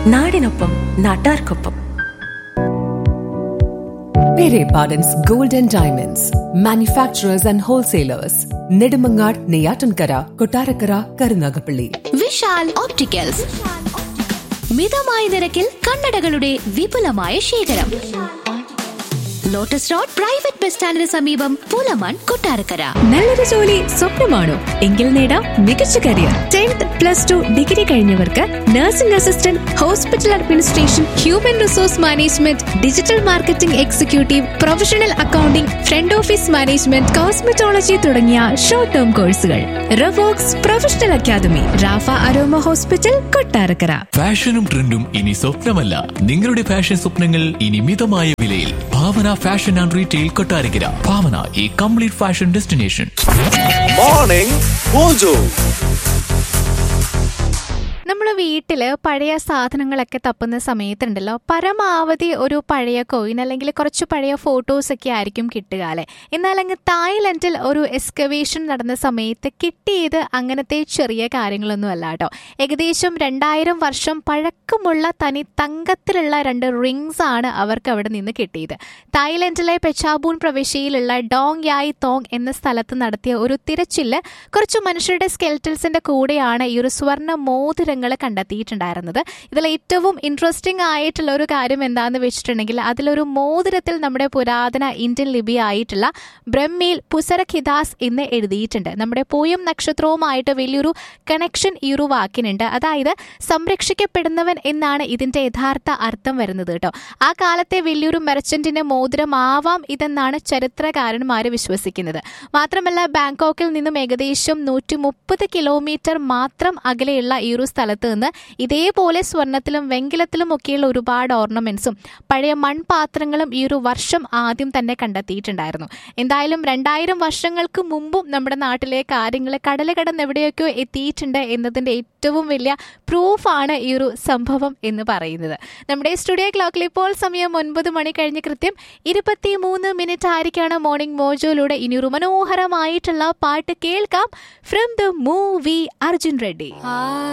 നാടിനൊപ്പം നാട്ടാർക്കൊപ്പം Pere Pardon's Golden Diamonds, manufacturers and wholesalers, Nedumangad, Neyatankara, Kotarakara, Karunagapalli. Vishal opticals മിതമായ നിരക്കിൽ കണ്ണടകളുടെ വിപുലമായ ശേഖരം ലോട്ടസ് റോഡ് പ്രൈവറ്റ് ബസ് സ്റ്റാൻഡിന് സമീപം പുലമൺ കൊട്ടാരക്കര നല്ലൊരു ജോലി സ്വപ്നമാണോ എങ്കിൽ നേടാം മികച്ച career tenth plus two degree കഴിഞ്ഞവർക്ക് nursing assistant hospital administration human resource management digital marketing executive professional accounting front office management cosmetology തുടങ്ങിയ ഷോർട്ട് ടേം കോഴ്സുകൾ Ravox professional academy Rafa aroma hospital Kottarakkara ഫാഷനും ട്രെൻഡും ഇനി സ്വപ്നമല്ല നിങ്ങളുടെ ഫാഷൻ സ്വപ്നങ്ങൾ ഇനി മിതമായ വിലയിൽ Bhavana fashion and retail Kottarakkara Bhavana ഈ complete fashion destination morning mojo നമ്മൾ വീട്ടിൽ പഴയ സാധനങ്ങളൊക്കെ തപ്പുന്ന സമയത്തുണ്ടല്ലോ പരമാവധി ഒരു പഴയ കോയിൻ അല്ലെങ്കിൽ കുറച്ച് പഴയ ഫോട്ടോസ് ഒക്കെ ആയിരിക്കും കിട്ടുക അല്ലേ എന്നാൽ അങ്ങ് തായ്ലൻഡിൽ ഒരു എക്സ്കവേഷൻ നടന്ന സമയത്ത് കിട്ടിയത് അങ്ങനത്തെ ചെറിയ കാര്യങ്ങളൊന്നും അല്ല കേട്ടോ ഏകദേശം രണ്ടായിരം വർഷം പഴക്കമുള്ള തനി തങ്കത്തിലുള്ള രണ്ട് റിങ്സ് ആണ് അവർക്ക് അവിടെ നിന്ന് കിട്ടിയത് തായ്ലൻഡിലെ പെച്ചാബൂൺ പ്രവിശ്യയിലുള്ള ഡോങ് യായ് തോങ് എന്ന സ്ഥലത്ത് നടത്തിയ ഒരു തിരച്ചില് കുറച്ച് മനുഷ്യരുടെ സ്കെൽറ്റൽസിന്റെ കൂടെയാണ് ഈ ഒരു സ്വർണ്ണ മോതിരങ്ങൾ കണ്ടെത്തിയിട്ടുണ്ടായിരുന്നത് ഇതിൽ ഏറ്റവും ഇൻട്രസ്റ്റിംഗ് ആയിട്ടുള്ള ഒരു കാര്യം എന്താണെന്ന് വെച്ചിട്ടുണ്ടെങ്കിൽ അതിലൊരു മോതിരത്തിൽ നമ്മുടെ പുരാതന ഇന്ത്യൻ ലിപി ആയിട്ടുള്ള ബ്രഹ്മയിൽ പുസരഖിദാസ് എന്ന് എഴുതിയിട്ടുണ്ട് നമ്മുടെ പൂയം നക്ഷത്രവുമായിട്ട് വലിയൊരു കണക്ഷൻ ഈ ഒരു വാക്കിനുണ്ട് അതായത് സംരക്ഷിക്കപ്പെടുന്നവൻ എന്നാണ് ഇതിന്റെ യഥാർത്ഥ അർത്ഥം വരുന്നത് കേട്ടോ ആ കാലത്തെ വലിയൊരു മെർച്ചന്റിന്റെ മോതിരമാവാം ഇതെന്നാണ് ചരിത്രകാരന്മാർ വിശ്വസിക്കുന്നത് മാത്രമല്ല ബാങ്കോക്കിൽ നിന്നും ഏകദേശം നൂറ്റി മുപ്പത് കിലോമീറ്റർ മാത്രം അകലെയുള്ള ഈ ഒരു സ്ഥലത്ത് നിന്ന് ഇതേപോലെ സ്വർണത്തിലും വെങ്കലത്തിലും ഒക്കെയുള്ള ഒരുപാട് ഓർണമെന്റ്സും പഴയ മൺപാത്രങ്ങളും ഈ ഒരു വർഷം ആദ്യം തന്നെ കണ്ടെത്തിയിട്ടുണ്ടായിരുന്നു എന്തായാലും രണ്ടായിരം വർഷങ്ങൾക്ക് മുമ്പും നമ്മുടെ നാട്ടിലെ കാര്യങ്ങൾ കടൽ കടന്ന് എവിടെയൊക്കെയോ എത്തിയിട്ടുണ്ട് എന്നതിന്റെ ഏറ്റവും വലിയ പ്രൂഫാണ് ഈ ഒരു സംഭവം എന്ന് പറയുന്നത് നമ്മുടെ സ്റ്റുഡിയോ ക്ലോക്കിൽ ഇപ്പോൾ സമയം ഒൻപത് മണി കഴിഞ്ഞ് കൃത്യം ഇരുപത്തി മൂന്ന് മിനിറ്റ് ആയിരിക്കാണ് മോർണിംഗ് മോജോയിലൂടെ ഇനിയൊരു മനോഹരമായിട്ടുള്ള പാട്ട് കേൾക്കാം from the movie Arjun Reddy